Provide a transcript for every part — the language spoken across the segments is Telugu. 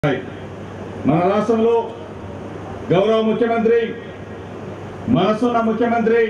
మన రాష్ట్రంలో గౌరవ ముఖ్యమంత్రి మనసున్న ముఖ్యమంత్రి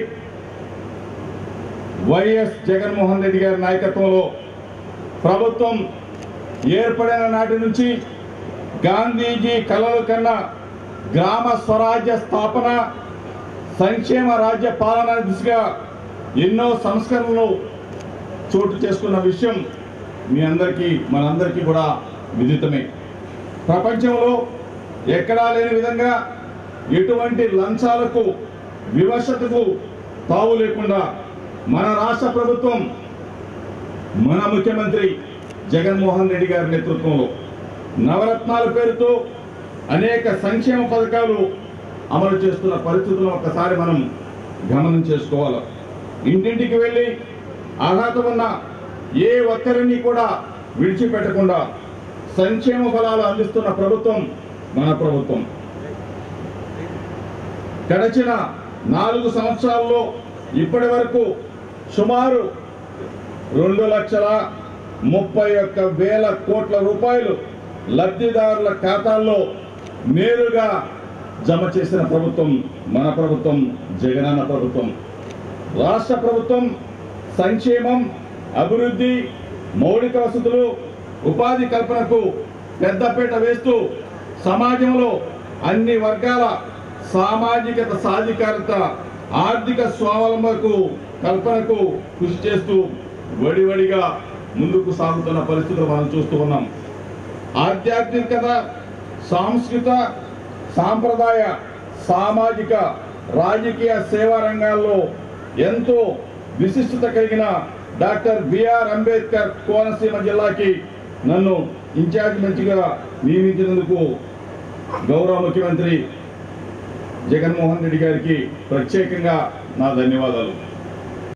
వైఎస్ జగన్మోహన్ రెడ్డి గారి నాయకత్వంలో ప్రభుత్వం ఏర్పడిన నాటి నుంచి గాంధీజీ కలలు కన్నా గ్రామ స్వరాజ్య స్థాపన సంక్షేమ రాజ్య పాలన దిశగా ఎన్నో సంస్కరణలు చోటు చేసుకున్న విషయం మీ అందరికీ మనందరికీ కూడా విదితమే ప్రపంచంలో ఎక్కడా లేని విధంగా ఎటువంటి లంచాలకు వివశతకు తావు లేకుండా మన రాష్ట్ర ప్రభుత్వం మన ముఖ్యమంత్రి జగన్మోహన్ రెడ్డి గారి నేతృత్వంలో నవరత్నాల పేరుతో అనేక సంక్షేమ పథకాలు అమలు చేస్తున్న పరిస్థితులను ఒక్కసారి మనం గమనం చేసుకోవాలి ఇంటింటికి వెళ్ళి అర్హత ఉన్న ఏ ఒక్కరిని కూడా విడిచిపెట్టకుండా సంక్షేమ ఫలాలు అందిస్తున్న ప్రభుత్వం మన ప్రభుత్వం గడిచిన నాలుగు సంవత్సరాల్లో ఇప్పటి వరకు సుమారు రెండు లక్షల ముప్పై ఒక్క వేల కోట్ల రూపాయలు లబ్ధిదారుల ఖాతాల్లో నేరుగా జమ చేసిన ప్రభుత్వం మన ప్రభుత్వం జగనన్న ప్రభుత్వం రాష్ట్ర ప్రభుత్వం సంక్షేమం అభివృద్ధి మౌలిక వసతులు ఉపాధి కల్పనకు పెద్దపీట వేస్తూ సమాజంలో అన్ని వర్గాల సామాజిక సాధికారత ఆర్థిక స్వావలంబనకు కల్పనకు కృషి చేస్తూ వడివడిగా ముందుకు సాగుతున్న పరిస్థితులు మనం చూస్తూ ఉన్నాం ఆధ్యాత్మికత సాంస్కృత సాంప్రదాయ సామాజిక రాజకీయ సేవా రంగాల్లో ఎంతో విశిష్టత కలిగిన డాక్టర్ బిఆర్ అంబేద్కర్ కోనసీమ జిల్లాకి నన్ను ఇన్ఛార్జ్ మంత్రిగా నియమించినందుకు గౌరవ ముఖ్యమంత్రి జగన్మోహన్ రెడ్డి గారికి ప్రత్యేకంగా నా ధన్యవాదాలు